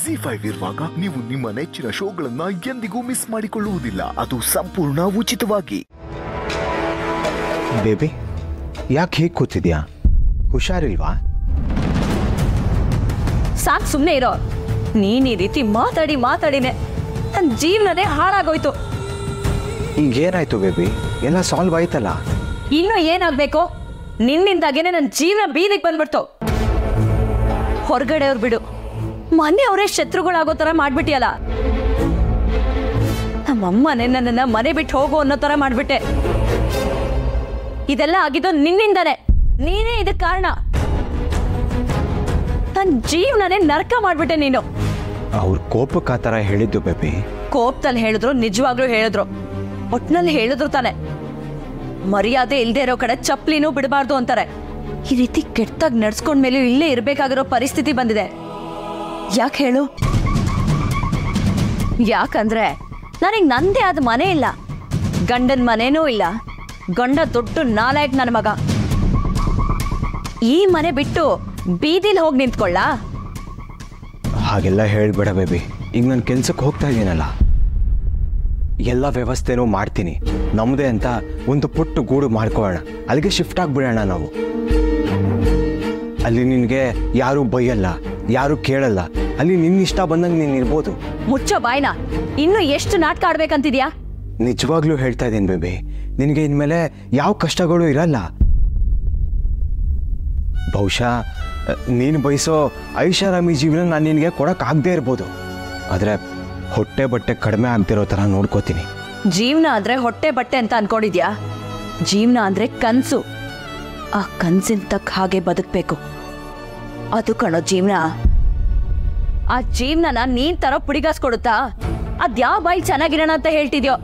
G five ಇರುವಾಗ ನೀವು ನಿಮ್ಮ ನೆಚ್ಚಿನ ಶೋಗಳನ್ನ ಎಂದಿಗೂ ಮಿಸ್ ಮಾಡಿಕೊಳ್ಳುವುದಿಲ್ಲ ಅದು ಸಂಪೂರ್ಣ ಉಚಿತವಾಗಿ ಬೇಬಿ ಯಾಕೆ ಹೀಗೆ ಕೂತಿದ್ಯಾ ಹುಷಾರಿಲ್ವಾ ಸಾಕ್ ಸುಮ್ಮನೆ ಇರೋ ನೀನ್ ಈ ರೀತಿ ಮಾತಾಡಿ ಮಾತಾಡಿನೆ ನನ್ನ ಜೀವನನೇ ಹಾಳಾಗೋಯ್ತು ಈಗೇನಾಯ್ತು ಬೇಬಿ ಎಲ್ಲ ಸಾಲ್ವ್ ಆಯ್ತಲ್ಲ ಇನ್ನು ಏನಾಗ್ಬೇಕು ನಿನ್ನಿಂದಾಗೇನೆ ನನ್ನ ಜೀವನ ಬೀದಿಗೆ ಬಂದ್ಬಿಡ್ತು ಹೊರಗಡೆ ಅವ್ರು ಬಿಡು ಮನೆ ಅವರೇ ಶತ್ರುಗಳಾಗೋ ಥರ ಮಾಡ್ಬಿಟ್ಟಿಯಲ್ಲ ನಮ್ಮಮ್ಮನೆ ನನ್ನನ್ನ ಮನೆ ಬಿಟ್ಟು ಹೋಗು ಅನ್ನೋ ಥರ ಮಾಡ್ಬಿಟ್ಟೆ ಇದೆಲ್ಲ ಆಗಿದ್ದು ನಿನ್ನಿಂದಾನೆ ನೀನೇ ಇದಕ್ಕೆ ಕಾರಣ ನನ್ನ ಜೀವನನೇ ನರಕ ಮಾಡ್ಬಿಟ್ಟೆ ನೀನು ಅವ್ರ ಕೋಪಕ್ಕೆ ಆ ಥರ ಹೇಳಿದ್ದು ಬೇಬಿ ಕೋಪದಲ್ಲಿ ಹೇಳಿದ್ರು ನಿಜವಾಗ್ಲೂ ಹೇಳಿದ್ರು ಒಟ್ನಲ್ಲಿ ಹೇಳಿದ್ರು ತಾನೆ ಮರ್ಯಾದೆ ಇಲ್ದೇ ಇರೋ ಕಡೆ ಚಪ್ಲಿನೂ ಬಿಡಬಾರ್ದು ಅಂತಾರೆ ಈ ರೀತಿ ಕೆಟ್ಟಾಗಿ ನಡ್ಸ್ಕೊಂಡ್ಮೇಲೂ ಇಲ್ಲೇ ಇರ್ಬೇಕಾಗಿರೋ ಪರಿಸ್ಥಿತಿ ಬಂದಿದೆ ಯಾಕೆ ಹೇಳು ಯಾಕಂದ್ರೆ ನನಗೆ ನಂದೇ ಆದ ಮನೆ ಇಲ್ಲ ಗಂಡನ ಮನೇನೂ ಇಲ್ಲ ಗಂಡ ದೊಡ್ಡ ನಾಲಾಯಕ್ ನನ್ನ ಮಗ ಈ ಮನೆ ಬಿಟ್ಟು ಬೀದಿಲಿ ಹೋಗಿ ನಿಂತ್ಕೊಳ್ಳ ಹಾಗೆಲ್ಲ ಹೇಳ್ಬೇಡ ಬೇಬಿ ಈಗ ನಾನು ಕೆಲ್ಸಕ್ಕೆ ಹೋಗ್ತಾ ಇದ್ದೀನಲ್ಲ ಎಲ್ಲ ವ್ಯವಸ್ಥೆನೂ ಮಾಡ್ತೀನಿ ನಮ್ಮದೇ ಅಂತ ಒಂದು ಪುಟ್ಟ ಗೂಡು ಮಾಡ್ಕೊಳ್ಳೋಣ ಅಲ್ಲಿಗೆ ಶಿಫ್ಟ್ ಆಗಿಬಿಡೋಣ ನಾವು ಅಲ್ಲಿ ನಿನಗೆ ಯಾರೂ ಬೈಯಲ್ಲ ಯಾರೂ ಕೇಳಲ್ಲ ಅಲ್ಲಿ ನಿನ್ನ ಇಷ್ಟ ಬಂದಂಗೆ ನೀನು ಇರ್ಬೋದು ಮುಚ್ಚೋ ಬಾಯ್ನ ಇನ್ನು ಎಷ್ಟು ನಾಟಕ ಆಡ್ಬೇಕಂತಿದ್ಯಾ ನಿಜವಾಗ್ಲೂ ಹೇಳ್ತಾ ಇದ್ದೀನಿ ಬೇಬಿ ನಿನಗೆ ಇನ್ಮೇಲೆ ಯಾವ ಕಷ್ಟಗಳು ಇರಲ್ಲ ಬಹುಶಃ ಅ, ನೀನು ಬಯಸೋ ಐಷಾರಾಮಿ ಜೀವನ ನಾನು ನಿನಗೆ ಕೊಡೋಕ್ಕಾಗದೇ ಇರ್ಬೋದು ಆದರೆ ಹೊಟ್ಟೆ ಬಟ್ಟೆ ಕಡಿಮೆ ಆಗ್ದಿರೋ ಥರ ನೋಡ್ಕೋತೀನಿ ಜೀವನ ಅಂದ್ರೆ ಹೊಟ್ಟೆ ಬಟ್ಟೆ ಅಂತ ಅನ್ಕೊಂಡಿದ್ಯಾ ಜೀವನ ಅಂದ್ರೆ ಕನ್ಸು ಆ ಕನ್ಸಿನ ತಕ್ಕ ಹಾಗೆ ಬದುಕ್ಬೇಕು ಅದು ಕಣೋ ಜೀವನ ಆ ಜೀವನನ ನೀನ್ ತರೋ ಪುಡಿಗಾಸ್ಕೊಡುತ್ತಾ ಅದ್ಯಾವ ಬಾಯಿ ಚೆನ್ನಾಗಿರೋಣ ಅಂತ ಹೇಳ್ತಿದ್ಯೋ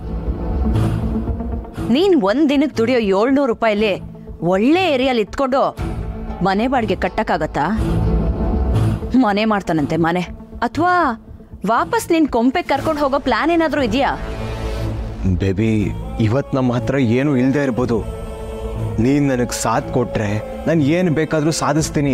ನೀನ್ ಒಂದ್ ದಿನಕ್ಕೆ ದುಡಿಯೋ ಏಳ್ನೂರು ರೂಪಾಯಿಲಿ ಒಳ್ಳೆ ಏರಿಯಲ್ಲಿ ಇತ್ಕೊಂಡು ಮನೆ ಬಾಡಿಗೆ ಕಟ್ಟಕ್ಕಾಗತ್ತಾ ಮನೆ ಮಾಡ್ತಾನಂತೆ ಮನೆ ಅಥವಾ ವಾಪಸ್ ನಿನ್ ಕೊಂಪೆ ಕರ್ಕೊಂಡು ಹೋಗೋ ಪ್ಲಾನ್ ಏನಾದ್ರೂ ಇದೆಯಾ ಬೇಬಿ ಇವತ್ತು ನಮ್ಮ ಹತ್ರ ಏನು ಇಲ್ಲದೆ ಇರ್ಬೋದು ನೀನು ನನಗೆ ಸಾಥ್ ಕೊಟ್ರೆ ನಾನು ಏನು ಬೇಕಾದರೂ ಸಾಧಿಸ್ತೀನಿ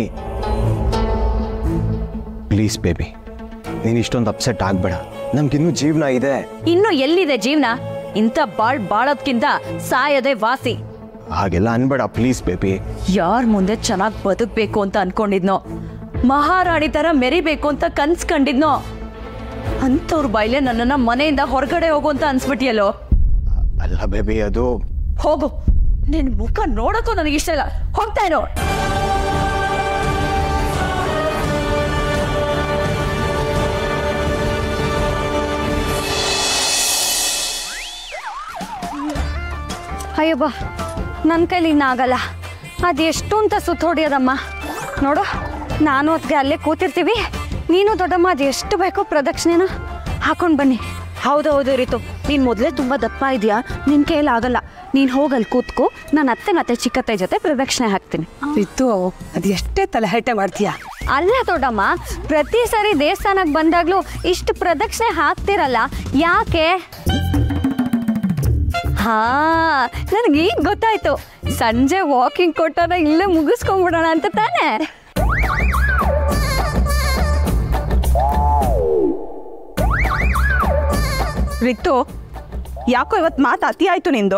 ಪ್ಲೀಸ್ ಬೇಬಿ ನೀನು ಇಷ್ಟೊಂದು ಅಪ್ಸೆಟ್ ಆಗಬೇಡ ನಮ್ಗಿನ್ನೂ ಜೀವನ ಇದೆ ಇನ್ನು ಎಲ್ಲಿದೆ ಜೀವನ ಇಂಥ ಬಾಳ್ ಬಾಳೋದ್ಕಿಂತ ಸಾಯದೆ ವಾಸಿ ಹಾಗೆಲ್ಲ ಅನ್ಬೇಡ ಪ್ಲೀಸ್ ಬೇಬಿ ಯಾರ್ ಮುಂದೆ ಚೆನ್ನಾಗಿ ಬದುಕ್ಬೇಕು ಅಂತ ಅನ್ಕೊಂಡಿದ್ನೋ ಮಹಾರಾಣಿ ತರ ಮೆರಿಬೇಕು ಅಂತ ಕನ್ಸ್ ಕಂಡಿದ್ನೋ ಅಂಥವ್ರ ಬಾಯ್ಲೆ ನನ್ನನ್ನ ಮನೆಯಿಂದ ಹೊರಗಡೆ ಹೋಗು ಅಂತ ಅನ್ಸ್ಬಿಟ್ಟಿಯಲ್ಲೋ ಅಲ್ಲ ಬೇಬಿ ಅದು ಹೋಗು ನಿನ್ ಮುಖ ನೋಡಕ್ಕೂ ನನಗೆ ಇಷ್ಟ ಇಲ್ಲ ಹೋಗ್ತಾ ಇರೋ ಅಯ್ಯೋ ಬಾ ನನ್ನ ಕೈಲಿ ಇನ್ನಾಗಲ್ಲ ಅದು ಎಷ್ಟು ಅಂತ ಸುತ್ತ ಹೊಡಿಯೋದಮ್ಮ ನೋಡು ನಾನು ಅದಕ್ಕೆ ಅಲ್ಲೇ ಕೂತಿರ್ತೀವಿ ನೀನು ದೊಡ್ಡಮ್ಮ ಅದು ಎಷ್ಟು ಬೇಕೋ ಪ್ರದಕ್ಷಿಣೆನ ಹಾಕೊಂಡು ಬನ್ನಿ ಹೌದೌದು ರೀತು ನೀನ್ ಮೊದಲೇ ತುಂಬಾ ದಪ್ಪ ಇದೆಯಾ ನಿನ್ ಕೈಯಲ್ಲಿ ಆಗಲ್ಲ ನೀನ್ ಹೋಗಲ್ಲಿ ಕೂತ್ಕೋ ನಾನು ಅತ್ತೆ ಮತ್ತೆ ಚಿಕ್ಕತ್ತೆ ಜೊತೆ ಪ್ರದಕ್ಷಿಣೆ ಹಾಕ್ತೀನಿ ಇತ್ತು ಅದು ಎಷ್ಟೇ ತಲೆಹರಟೆ ಮಾಡ್ತೀಯಾ ಅಲ್ಲ ದೊಡ್ಡಮ್ಮ ಪ್ರತಿ ಸರಿ ದೇವಸ್ಥಾನಕ್ಕೆ ಬಂದಾಗ್ಲೂ ಇಷ್ಟು ಪ್ರದಕ್ಷಿಣೆ ಹಾಕ್ತಿರಲ್ಲ ಯಾಕೆ ಹಾ ನನಗೆ ಈಗ ಗೊತ್ತಾಯ್ತು ಸಂಜೆ ವಾಕಿಂಗ್ ಕೊಟ್ಟಾರ ಇಲ್ಲೇ ಮುಗಿಸ್ಕೊಂಡ್ಬಿಡೋಣ ಅಂತ ತಾನೇ ರಿತ್ತು ಯಾಕೋ ಇವತ್ತು ಮಾತು ಅತಿ ಆಯ್ತು ನಿಂದು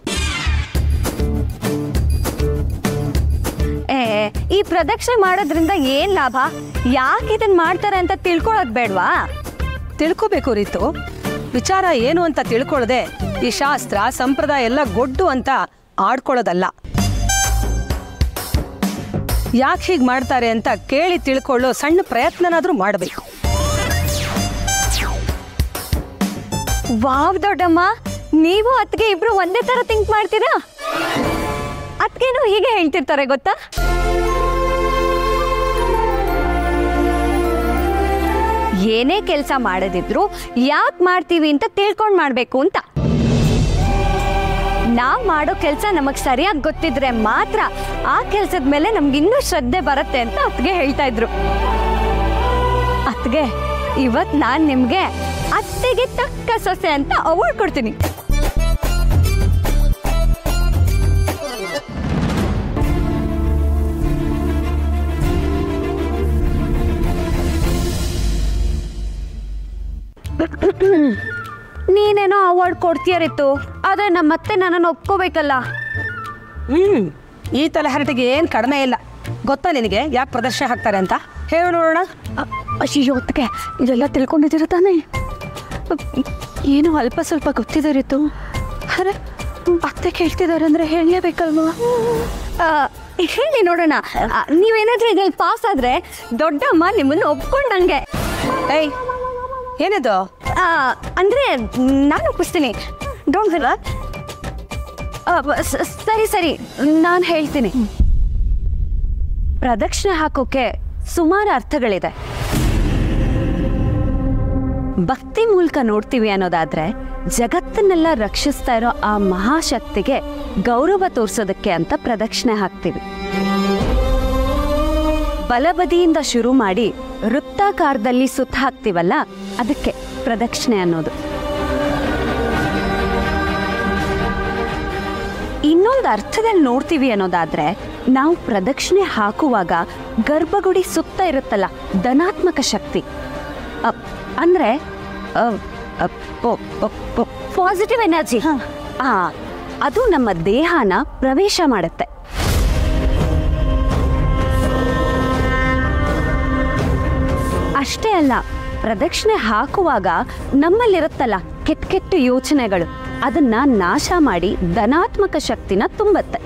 ಏ ಈ ಪ್ರದಕ್ಷಿಣೆ ಮಾಡೋದ್ರಿಂದ ಏನ್ ಲಾಭ ಯಾಕೆ ಇದನ್ನ ಮಾಡ್ತಾರೆ ಅಂತ ತಿಳ್ಕೊಳಕ್ ಬೇಡ್ವಾ ತಿಳ್ಕೋಬೇಕು ರೀತು ವಿಚಾರ ಏನು ಅಂತ ತಿಳ್ಕೊಳ್ಳದೆ ಈ ಶಾಸ್ತ್ರ ಸಂಪ್ರದಾಯ ಎಲ್ಲ ಗೊಡ್ಡು ಅಂತ ಆಡ್ಕೊಳ್ಳೋದಲ್ಲ ಯಾಕೆ ಹೀಗೆ ಮಾಡ್ತಾರೆ ಅಂತ ಕೇಳಿ ತಿಳ್ಕೊಳ್ಳೋ ಸಣ್ಣ ಪ್ರಯತ್ನನಾದ್ರೂ ಮಾಡಬೇಕು ವಾವ್ ದೊಡ್ಡಮ್ಮ ನೀವು ಅತ್ಗೆ ಇಬ್ರು ಒಂದೇ ತರ ಥಿಂಕ್ ಮಾಡ್ತೀರಾ ಅತ್ಗೆನೂ ಹೀಗೆ ಹೇಳ್ತಿರ್ತಾರೆ ಗೊತ್ತಾ ಏನೇ ಕೆಲಸ ಮಾಡದಿದ್ರು ಯಾಕೆ ಮಾಡ್ತೀವಿ ಅಂತ ತಿಳ್ಕೊಂಡ್ ಮಾಡ್ಬೇಕು ಅಂತ ನಾವ್ ಮಾಡೋ ಕೆಲಸ ನಮಗ್ ಸರಿಯಾಗಿ ಗೊತ್ತಿದ್ರೆ ಮಾತ್ರ ಆ ಕೆಲ್ಸದ ಮೇಲೆ ನಮ್ಗೆ ಇನ್ನೂ ಶ್ರದ್ಧೆ ಬರುತ್ತೆ ಅಂತ ಅತ್ಗೆ ಹೇಳ್ತಾ ಇದ್ರು ಅತ್ಗೆ ಇವತ್ ನಾನ್ ನಿಮ್ಗೆ ಅತ್ತೆಗೆ ತಕ್ಕ ಸೊಸೆ ಅಂತ ಅವಾರ್ಡ್ ಕೊಡ್ತೀನಿ ನೀನೇನೋ ಅವಾರ್ಡ್ ಕೊಡ್ತೀಯರಿತ್ತು ಆದರೆ ನಮ್ಮತ್ತೆ ನನ್ನನ್ನು ಒಪ್ಕೋಬೇಕಲ್ಲ ಹ್ಮ್ ಈ ತಲೆಹರಟಿಗೆ ಏನು ಕಡಿಮೆ ಇಲ್ಲ ಗೊತ್ತಾ ನಿನಗೆ ಯಾಕೆ ಪ್ರದರ್ಶನ ಹಾಕ್ತಾರೆ ಅಂತ ಹೇಳು ನೋಡೋಣ ಅ- ಅಯ್ಯೋ ಹೊತ್ತಿಗೆ ಇದೆಲ್ಲ ತಿಳ್ಕೊಂಡಿದ್ದೀರ ತಾನೇ ಏನು ಅಲ್ಪ ಸ್ವಲ್ಪ ಗೊತ್ತಿದ್ದಾರಿತ್ತು ಅರೆ ಅತ್ತೆ ಕೇಳ್ತಿದ್ದಾರೆ ಅಂದರೆ ಹೇಳಲೇಬೇಕಲ್ವಾ ಹೇಳಿ ನೋಡೋಣ ಆ, ನೀವೇನಾದ್ರೂ ಇದ್ರಲ್ಲಿ ಪಾಸ್ ಆದರೆ ದೊಡ್ಡಮ್ಮ ನಿಮ್ಮನ್ನು ಒಪ್ಕೊಂಡಂಗೆ ಏಯ್ ಏನಿದು ಆ, ಅಂದ್ರೆ ನಾನು ಒಪ್ಪಿಸ್ತೀನಿ ಡೋಂಟ್ ಫಿಲ್ ಸರಿ ಸರಿ ನಾನು ಹೇಳ್ತೀನಿ ಪ್ರದಕ್ಷಿಣೆ ಹಾಕೋಕೆ ಸುಮಾರು ಅರ್ಥಗಳಿದೆ ಭಕ್ತಿ ಮೂಲಕ ನೋಡ್ತೀವಿ ಅನ್ನೋದಾದ್ರೆ ಜಗತ್ತನ್ನೆಲ್ಲ ರಕ್ಷಿಸ್ತಾ ಇರೋ ಆ ಮಹಾಶಕ್ತಿಗೆ ಗೌರವ ತೋರ್ಸೋದಕ್ಕೆ ಅಂತ ಪ್ರದಕ್ಷಿಣೆ ಹಾಕ್ತೀವಿ ಬಲಬದಿಯಿಂದ ಶುರು ಮಾಡಿ ವೃತ್ತಾಕಾರದಲ್ಲಿ ಸುತ್ತ ಹಾಕ್ತೀವಲ್ಲ ಅದಕ್ಕೆ ಪ್ರದಕ್ಷಿಣೆ ಅನ್ನೋದು ಇನ್ನೊಂದು ಅರ್ಥದಲ್ಲಿ ನೋಡ್ತೀವಿ ಅನ್ನೋದಾದ್ರೆ ನಾವು ಪ್ರದಕ್ಷಿಣೆ ಹಾಕುವಾಗ ಗರ್ಭಗುಡಿ ಸುತ್ತ ಇರುತ್ತಲ್ಲ ಧನಾತ್ಮಕ ಶಕ್ತಿ ಅ- ಅಂದ್ರೆ ಪಾಸಿಟಿವ್ ಎನರ್ಜಿ ಆ ಅದು ನಮ್ಮ ದೇಹನ ಪ್ರವೇಶ ಮಾಡುತ್ತೆ ಅಷ್ಟೇ ಅಲ್ಲ ಪ್ರದಕ್ಷಿಣೆ ಹಾಕುವಾಗ ನಮ್ಮಲ್ಲಿರುತ್ತಲ್ಲ ಕೆಟ್ಟ ಕೆಟ್ಟ ಯೋಚನೆಗಳು ಅದನ್ನ ನಾಶ ಮಾಡಿ ಧನಾತ್ಮಕ ಶಕ್ತಿನ ತುಂಬತ್ತೆ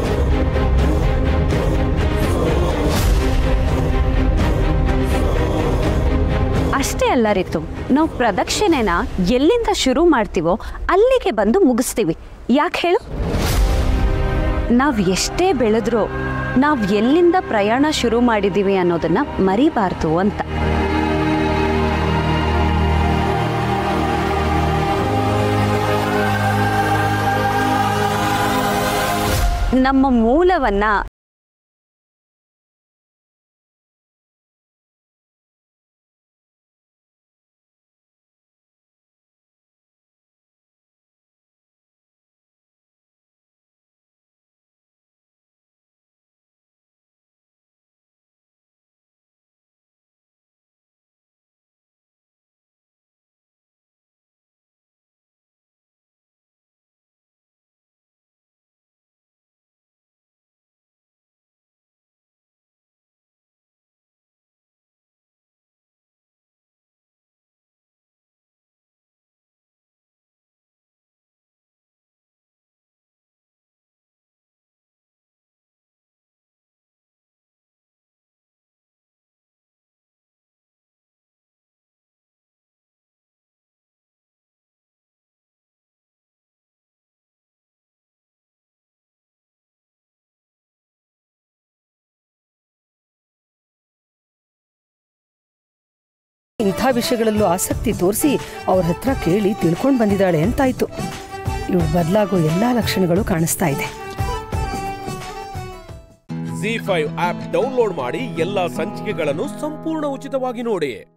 ಅಷ್ಟೇ ಅಲ್ಲ ರೀತು ನಾವು ಪ್ರದಕ್ಷಿಣೆನ ಎಲ್ಲಿಂದ ಶುರು ಮಾಡ್ತೀವೋ ಅಲ್ಲಿಗೆ ಬಂದು ಮುಗಿಸ್ತೀವಿ ಯಾಕೆ ಹೇಳು ನಾವು ಎಷ್ಟೇ ಬೆಳೆದ್ರೂ ನಾವು ಎಲ್ಲಿಂದ ಪ್ರಯಾಣ ಶುರು ಮಾಡಿದ್ದೀವಿ ಅನ್ನೋದನ್ನ ಮರಿಬಾರ್ದು ಅಂತ ನಮ್ಮ ಮೂಲವನ್ನ ಇಂಥ ವಿಷಯಗಳಲ್ಲೂ ಆಸಕ್ತಿ ತೋರಿಸಿ ಅವ್ರ ಹತ್ರ ಕೇಳಿ ತಿಳ್ಕೊಂಡು ಬಂದಿದ್ದಾಳೆ ಅಂತಾಯ್ತು ಇವಳು ಬದಲಾಗೋ ಎಲ್ಲಾ ಲಕ್ಷಣಗಳು ಕಾಣಿಸ್ತಾ ಇದೆ ಜಿ ಫೈವ್ ಆಪ್ ಡೌನ್ಲೋಡ್ ಮಾಡಿ ಎಲ್ಲಾ ಸಂಚಿಕೆಗಳನ್ನು ಸಂಪೂರ್ಣ ಉಚಿತವಾಗಿ ನೋಡಿ